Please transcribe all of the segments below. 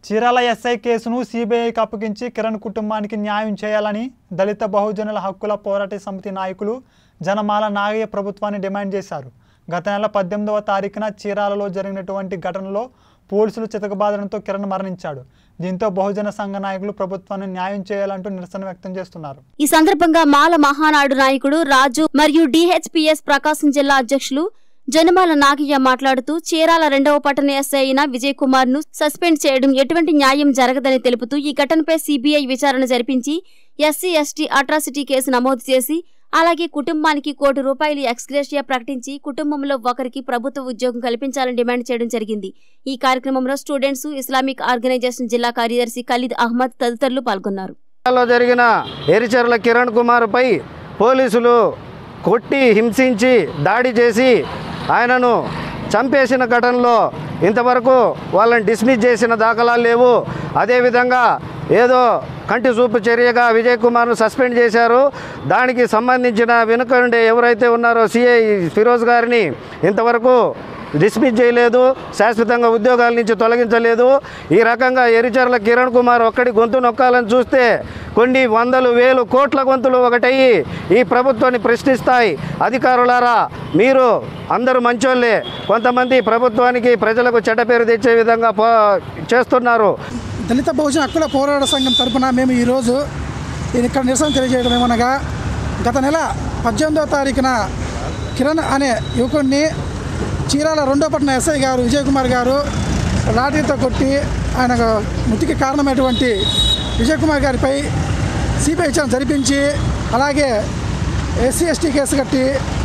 Chirala SI కేసును సిబిఐకి అప్పగించి కిరణ్ కుటుంబానికి న్యాయం చేయాలని దళిత బహుజనుల హక్కుల పోరాట సమితి నాయకులు జనమాల నాగయ్య ప్రభుత్వాన్ని డిమాండ్ చేశారు గత నెల పద్దెనిమిదవ తారీఖున చీరాలలో జరిగినటువంటి ఘటనలో పోలీసులు చితకబాదడంతో కిరణ్ మరణించాడు దీంతో బహుజన సంఘ నాయకులు ప్రభుత్వాన్ని న్యాయం చేయాలంటూ నిరసన వ్యక్తం చేస్తున్నారు ఈ సందర్భంగా మాల మహానాడు నాయకుడు రాజు మరియు డిహెచ్పిఎస్ ప్రకాశం జిల్లా అధ్యక్షులు జనమాల నాగయ్య మాట్లాడుతూ చీరాల రెండవ పట్టణ ఎస్ఐ అయిన విజయ్ కుమార్ ను సస్పెండ్ చేయడం ఎటువంటి న్యాయం జరగదని తెలుపుతూ ఈ ఘటనపై సిబిఐ విచారణ జరిపించి ఎస్సీ ఎస్టీ అట్రాసిటీ కేసు నమోదు చేసి అలాగే కుటుంబానికి కోటి రూపాయలు ఎక్స్గ్రేషియా ప్రకటించి కుటుంబంలో ఒకరికి ప్రభుత్వ ఉద్యోగం కల్పించాలని డిమాండ్ చేయడం జరిగింది ఈ కార్యక్రమంలో స్టూడెంట్స్ ఇస్లామిక్ ఆర్గనైజేషన్ జిల్లా కార్యదర్శి ఖలీద్ అహ్మద్ తదితరులు పాల్గొన్నారు లో జరిగిన ఎరిచెర్ల కిరణ్ కుమార్పై పోలీసులు కొట్టి హింసించి దాడి చేసి ఆయనను చంపేసిన ఘటనలో ఇంతవరకు వాళ్ళని డిస్మిస్ చేసిన దాఖలాలు లేవు అదేవిధంగా ఏదో కంటి చూపు చర్యగా విజయ్ కుమార్ను సస్పెండ్ చేశారు దానికి సంబంధించిన వెనుకండే ఎవరైతే ఉన్నారో సిఐ ఫిరోజ్ గారిని ఇంతవరకు డిస్మిస్ చేయలేదు శాశ్వతంగా ఉద్యోగాల నుంచి తొలగించలేదు ఈ రకంగా ఎరిచర్ల కిరణ్ కుమార్ ఒక్కడి గొంతు నొక్కాలని చూస్తే కొన్ని వందలు వేలు కోట్ల గొంతులు ఒకటయ్యి ఈ ప్రభుత్వాన్ని ప్రశ్నిస్తాయి అధికారులారా మీరు అందరూ మంచోళ్ళే కొంతమంది ప్రభుత్వానికి ప్రజలకు చెడ్డ పేరు తెచ్చే విధంగా పో చేస్తున్నారు దళిత బహుజన హక్కుల పోరాట సంఘం తరపున మేము ఈరోజు ఇది ఇక్కడ నిరసన తెలియజేయడం ఏమనగా గత నెల పద్దెనిమిదవ తారీఖున కిరణ్ అనే యువకుడిని చీరాల రెండో పట్టణ ఎస్ఐ గారు విజయ్ కుమార్ గారు లాఠీతో కొట్టి ఆయన మృతికి కారణమైనటువంటి విజయ్ కుమార్ గారిపై సిబిఐ విచారణ జరిపించి అలాగే ఎస్సీ ఎస్టీ కేసు కట్టి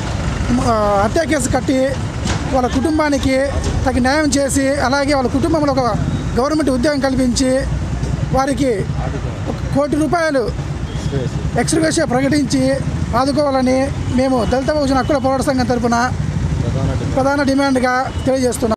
ఆ, హత్య కేసు కట్టి వాళ్ళ కుటుంబానికి తగిన న్యాయం చేసి అలాగే వాళ్ళ కుటుంబంలో ఒక గవర్నమెంట్ ఉద్యోగం కల్పించి వారికి ఒక కోటి రూపాయలు ఎక్స్గ్రేషియా ప్రకటించి ఆదుకోవాలని మేము దళిత బహుజన హక్కుల పోరాట సంఘం తరపున ప్రధాన డిమాండ్గా తెలియజేస్తున్నాం